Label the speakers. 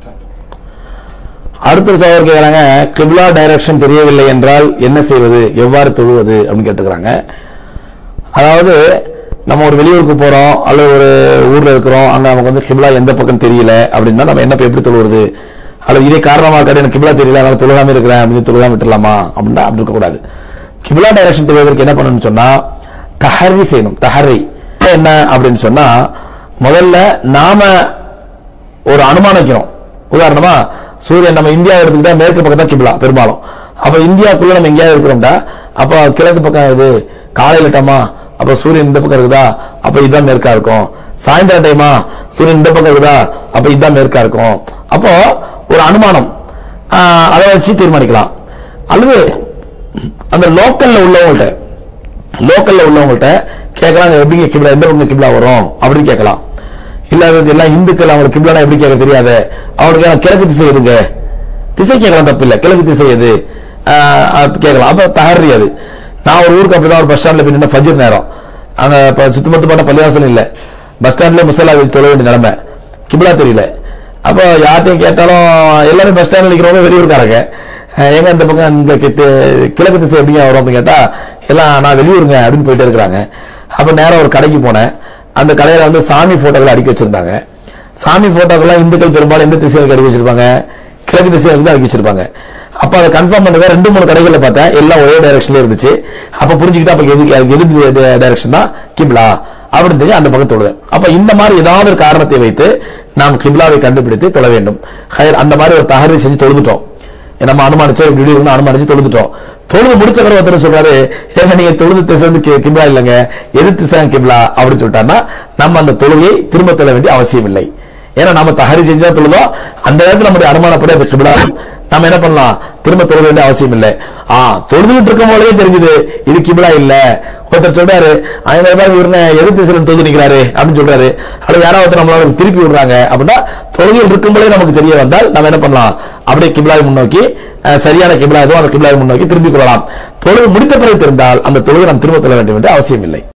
Speaker 1: அடுத்த ஒரு சகோதரர் கேட்குறாங்க கிப்லா டைரக்ஷன் தெரியவில்லை என்றால் என்ன செய்வது எவ்வாறு தொழுவது அப்படின்னு கேட்டுக்கிறாங்க அதாவது நம்ம ஒரு வெளியூருக்கு போறோம் அல்லது ஒரு ஊர்ல இருக்கிறோம் அங்க நமக்கு வந்து கிப்லா எந்த பக்கம் தெரியல அப்படின்னா நம்ம என்ன எப்படி தொழுவது அல்லது இதே காரணமா இருக்காது எனக்கு கிப்லா தெரியல அதனால தொழுகாம இருக்கிறேன் அப்படின்னு தொழுகாம விட்டுலாமா அப்படின்னா அப்படி இருக்கக்கூடாது கிப்லா டைரக்ஷன் தெரிவதற்கு என்ன பண்ணணும்னு சொன்னா தஹரி செய்யணும் தஹரி என்ன அப்படின்னு சொன்னா முதல்ல நாம ஒரு அனுமானிக்கிறோம் உதாரணமா சூரியன் நம்ம இந்தியா எடுத்துக்கிட்டா மேற்கு பக்கம் தான் கிபிலா பெரும்பாலும் அப்ப இந்தியாக்குள்ள நம்ம எங்கேயாவது இருக்கிறோம்டா அப்ப கிழக்கு பக்கம் இது காலையில டைமா அப்ப சூரியன் இந்த பக்கம் இருக்குதா அப்ப இதுதான் மேற்கா இருக்கும் சாயந்தரம் டைமா சூரியன் இந்த பக்கம் இருக்குதா அப்ப இதுதான் மேற்கா இருக்கும் அப்போ ஒரு அனுமானம் ஆஹ், அதை வச்சு தீர்மானிக்கலாம் அல்லது அந்த லோக்கல்ல உள்ளவங்கள்ட்ட லோக்கல்ல உள்ளவங்கள்ட்ட கேட்கலாம் எப்படிங்க கிபிலா எந்த பக்கம் கிபிலா வரும் அப்படின்னு கேட்கலாம் இல்ல அது எல்லாம் இந்துக்கள் அவங்களுக்கு கிபிலானா எப்படி கேட்க தெரியாது அவனுக்கு எல்லாம் கிழக்கு திசை எதுங்க திசை கேட்கலாம் தப்பு இல்ல கிழக்கு திசை எது ஆஹ் அப்ப கேட்கலாம் அப்ப தகரி அது நான் ஒரு ஊருக்கு அப்படிதான் ஒரு பஸ் ஸ்டாண்ட்ல போய் நின்று ஃபஜ்ர் நேரம் அங்க இப்ப சுத்தமத்து பண்ண பள்ளிவாசல் இல்ல பஸ் ஸ்டாண்ட்ல முசல்லா வச்சு தொழ வேண்டிய நிலைமை கிபிலா தெரியல அப்போ யார்ட்டையும் கேட்டாலும் எல்லாரும் பஸ் ஸ்டாண்ட்ல நிக்கிறவங்க வெளியூர்காரங்க அஹ் எங்க இந்த பக்கம் இந்த கித்து- கிழக்கு திசை எப்படிங்க வரும் அப்படின்னு கேட்டா எல்லாம் நான் வெளியூருங்க அப்படின்னு போயிட்டே இருக்கிறாங்க அப்ப நேரா ஒரு கடைக்கு போனேன் அந்த கடையில வந்து சாமி போட்டோக்கள் அடுக்கி வச்சிருந்தாங்க சாமி போட்டோக்கெல்லாம் இந்துக்கள் பெரும்பாலும் எந்த திசையில அடுக்கி வச்சிருப்பாங்க கிழக்கு திசையில இருந்து அடுக்கி வச்சிருப்பாங்க அப்ப அதை கன்ஃபார்ம் பண்ணுங்க ரெண்டு மூணு கடைகள்ல பார்த்தேன் எல்லாம் ஒரே டைரக்ஷன்ல இருந்துச்சு அப்ப புரிஞ்சுக்கிட்டு அப்ப எது அதுக்கு எது டைரக்ஷன் தான் கிப்லா அப்படின்னு தெரிஞ்சு அந்த பக்கம் தொழுது அப்ப இந்த மாதிரி ஏதாவது ஒரு காரணத்தை வைத்து நாம் கிப்லாவை கண்டுபிடித்து தொழ வேண்டும் ஹைர் அந்த மாதிரி ஒரு தகவலை செஞ்சு தொழுதுட்டோம் நம்ம அனுமானிச்சோம் இப்படி இப்படி இருந்து அனுமானிச்சு தொழுதுட்டோம் தொழுது முடிச்ச பிறகு ஒருத்தர் சொல்றாரு ஏங்க நீங்க தொழுது திசை வந்து கி- கிப்லா இல்லைங்க எது திசை தான் கிப்லா அப்படின்னு சொல்லிட்டாருன்னா நம்ம அந்த தொழுகையை திரும்ப தொழ வேண்டிய அவசியம் இல்லை ஏன்னா நம்ம தஹரி செஞ்சா தொழுதோம் அந்த நேரத்தில் நம்முடைய அனுமானப்படி அது கிப்லா நம்ம என்ன பண்ணலாம் திரும்ப தொழ வேண்டிய அவசியம் இல்லை ஆ தொழுதுகிட்டு இருக்கும் போதே தெரிஞ்சது இது கிப்லா இல்ல ஒருத்தர் சொல்றாரு ஐநூறு ரூபாய் இவருன்னு எது திசையில தொழுது நிக்கிறாரு அப்படின்னு சொல்றாரு அல்லது யாராவது ஒருத்தர் நம்மளால திருப்பி விடுறாங்க அப்படின்னா தொழுகையில் இருக்கும்போதே நமக்கு தெரிய வந்தால் நம்ம என்ன பண்ணலாம் அப்படியே கிப்லாவை முன்னோக்கி அஹ், சரியான கிப்லா எதுவும் அந்த கிப்லாவை முன்னோக்கி திரும்பிக் கொள்ளலாம் தொழுது முடித்த பிறகு தெரிந்தால் அந்த தொழுகை நாம் திரும்ப தொழ வேண்டும் என்று அவசியம் இல்லை